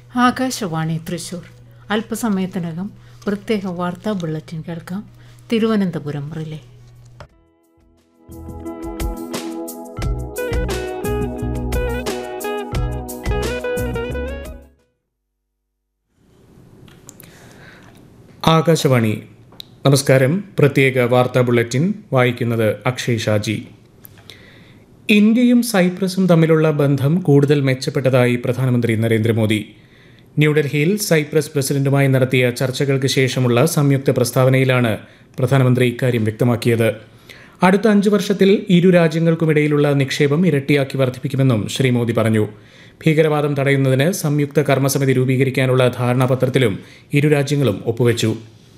ആകാശവാണി തൃശൂർ അല്പസമയത്തിനകം പ്രത്യേക വാർത്താ ബുള്ളറ്റിൻ കേൾക്കാം തിരുവനന്തപുരം റിലേ ആകാശവാണി നമസ്കാരം പ്രത്യേക വാർത്താ ബുള്ളറ്റിൻ വായിക്കുന്നത് അക്ഷയ് ഷാജി ഇന്ത്യയും സൈപ്രസും തമ്മിലുള്ള ബന്ധം കൂടുതൽ മെച്ചപ്പെട്ടതായി പ്രധാനമന്ത്രി നരേന്ദ്രമോദി ന്യൂഡൽഹിയിൽ സൈപ്രസ് പ്രസിഡന്റുമായി നടത്തിയ ചർച്ചകൾക്ക് ശേഷമുള്ള സംയുക്ത പ്രസ്താവനയിലാണ് പ്രധാനമന്ത്രി ഇക്കാര്യം വ്യക്തമാക്കിയത് അടുത്ത അഞ്ച് വർഷത്തിൽ ഇരു രാജ്യങ്ങൾക്കുമിടയിലുള്ള നിക്ഷേപം ഇരട്ടിയാക്കി വർദ്ധിപ്പിക്കുമെന്നും ശ്രീ മോദി പറഞ്ഞു ഭീകരവാദം തടയുന്നതിന് സംയുക്ത കർമ്മസമിതി രൂപീകരിക്കാനുള്ള ധാരണാപത്രത്തിലും ഇരു രാജ്യങ്ങളും ഒപ്പുവെച്ചു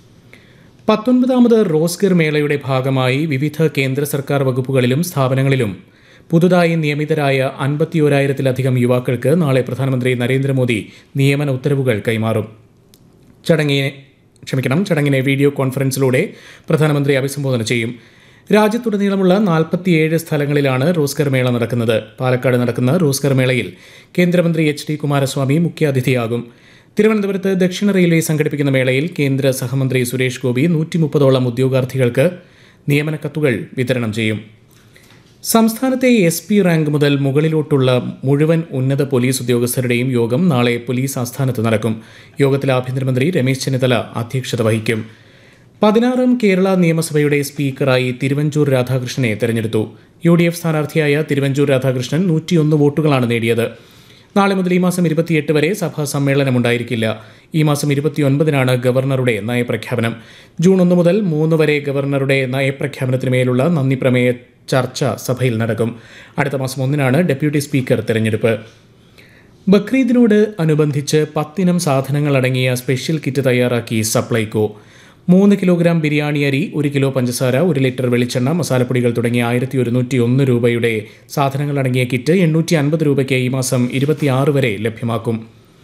പത്തൊൻപതാമത് റോസ്ഗർ മേളയുടെ ഭാഗമായി വിവിധ കേന്ദ്ര സർക്കാർ വകുപ്പുകളിലും സ്ഥാപനങ്ങളിലും പുതുതായി നിയമിതരായ അൻപത്തിയോരായിരത്തിലധികം യുവാക്കൾക്ക് നാളെ പ്രധാനമന്ത്രി നരേന്ദ്രമോദി നിയമന ഉത്തരവുകൾ കൈമാറും ചടങ്ങിനെ ക്ഷമിക്കണം ചടങ്ങിനെ വീഡിയോ കോൺഫറൻസിലൂടെ പ്രധാനമന്ത്രി അഭിസംബോധന ചെയ്യും രാജ്യത്തുടനീളമുള്ള നാൽപ്പത്തിയേഴ് സ്ഥലങ്ങളിലാണ് റോസ്ഗർ മേള നടക്കുന്നത് പാലക്കാട് നടക്കുന്ന റോസ്ഗർ മേളയിൽ കേന്ദ്രമന്ത്രി എച്ച് ഡി കുമാരസ്വാമി മുഖ്യാതിഥിയാകും തിരുവനന്തപുരത്ത് ദക്ഷിണ റെയിൽവേ സംഘടിപ്പിക്കുന്ന മേളയിൽ കേന്ദ്ര സഹമന്ത്രി സുരേഷ് ഗോപി നൂറ്റി മുപ്പതോളം ഉദ്യോഗാർത്ഥികൾക്ക് നിയമന കത്തുകൾ വിതരണം ചെയ്യും സംസ്ഥാനത്തെ എസ് പി റാങ്ക് മുതൽ മുകളിലോട്ടുള്ള മുഴുവൻ ഉന്നത പോലീസ് ഉദ്യോഗസ്ഥരുടെയും യോഗം നാളെ പോലീസ് ആസ്ഥാനത്ത് നടക്കും യോഗത്തിൽ ആഭ്യന്തരമന്ത്രി രമേശ് ചെന്നിത്തല അധ്യക്ഷത വഹിക്കും പതിനാറാം കേരള നിയമസഭയുടെ സ്പീക്കറായി തിരുവഞ്ചൂർ രാധാകൃഷ്ണനെ തെരഞ്ഞെടുത്തു യു ഡി എഫ് സ്ഥാനാർത്ഥിയായ തിരുവഞ്ചൂർ രാധാകൃഷ്ണൻ നൂറ്റിയൊന്ന് വോട്ടുകളാണ് നേടിയത് നാളെ മുതൽ ഈ മാസം ഇരുപത്തിയെട്ട് വരെ സഭാ സമ്മേളനം ഉണ്ടായിരിക്കില്ല ഈ മാസം ഇരുപത്തിയൊൻപതിനാണ് ഗവർണറുടെ നയപ്രഖ്യാപനം ജൂൺ ഒന്ന് മുതൽ മൂന്ന് വരെ ഗവർണറുടെ നയപ്രഖ്യാപനത്തിന് മേലുള്ള നന്ദി പ്രമേയ ചർച്ച സഭയിൽ നടക്കും അടുത്ത മാസം ഒന്നിനാണ് ഡെപ്യൂട്ടി സ്പീക്കർ തെരഞ്ഞെടുപ്പ് ബക്രീദിനോട് അനുബന്ധിച്ച് പത്തിനം സാധനങ്ങൾ അടങ്ങിയ സ്പെഷ്യൽ കിറ്റ് തയ്യാറാക്കി സപ്ലൈകോ മൂന്ന് കിലോഗ്രാം ബിരിയാണി അരി ഒരു കിലോ പഞ്ചസാര ഒരു ലിറ്റർ വെളിച്ചെണ്ണ മസാലപ്പൊടികൾ തുടങ്ങിയ ആയിരത്തി ഒരുന്നൂറ്റി ഒന്ന് രൂപയുടെ സാധനങ്ങൾ അടങ്ങിയ കിറ്റ് എണ്ണൂറ്റി അൻപത് രൂപയ്ക്ക് ഈ മാസം ഇരുപത്തിയാറ് വരെ ലഭ്യമാക്കും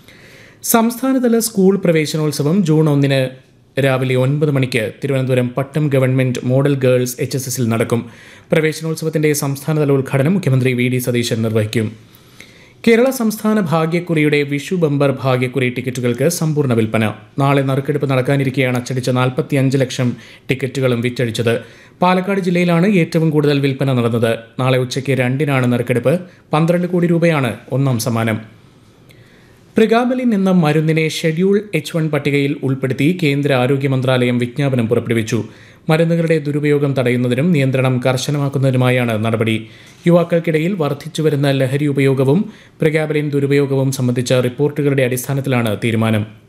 സംസ്ഥാനതല സ്കൂൾ പ്രവേശനോത്സവം ജൂൺ ഒന്നിന് രാവിലെ ഒൻപത് മണിക്ക് Thiruvananthapuram Pattom government model girls H S എസിൽ നടക്കും പ്രവേശനോത്സവത്തിന്റെ സംസ്ഥാനതല ഉദ്ഘാടനം മുഖ്യമന്ത്രി വി ഡി സതീശൻ നിർവഹിക്കും കേരള സംസ്ഥാന ഭാഗ്യക്കുറിയുടെ വിഷു ബമ്പർ ഭാഗ്യക്കുറി ടിക്കറ്റുകൾക്ക് സമ്പൂർണ്ണ വിൽപ്പന നാളെ നറുക്കെടുപ്പ് നടക്കാനിരിക്കെയാണ് അച്ചടിച്ച നാൽപ്പത്തിയഞ്ച് ലക്ഷം ടിക്കറ്റുകളും വിറ്റഴിച്ചത് പാലക്കാട് ജില്ലയിലാണ് ഏറ്റവും കൂടുതൽ വിൽപ്പന നടന്നത് നാളെ ഉച്ചയ്ക്ക് രണ്ടിനാണ് നറുക്കെടുപ്പ് പന്ത്രണ്ട് കോടി രൂപയാണ് ഒന്നാം സമ്മാനം പ്രിഗാബലിൻ എന്ന മരുന്നിനെ ഷെഡ്യൂൾ എച്ച് വൺ പട്ടികയിൽ ഉൾപ്പെടുത്തി കേന്ദ്ര ആരോഗ്യ മന്ത്രാലയം വിജ്ഞാപനം പുറപ്പെടുവിച്ചു മരുന്നുകളുടെ ദുരുപയോഗം തടയുന്നതിനും നിയന്ത്രണം കർശനമാക്കുന്നതിനുമായാണ് നടപടി യുവാക്കൾക്കിടയിൽ വർദ്ധിച്ചുവരുന്ന ലഹരി ഉപയോഗവും പ്രിഗാബലിൻ ദുരുപയോഗവും സംബന്ധിച്ച റിപ്പോർട്ടുകളുടെ അടിസ്ഥാനത്തിലാണ് തീരുമാനം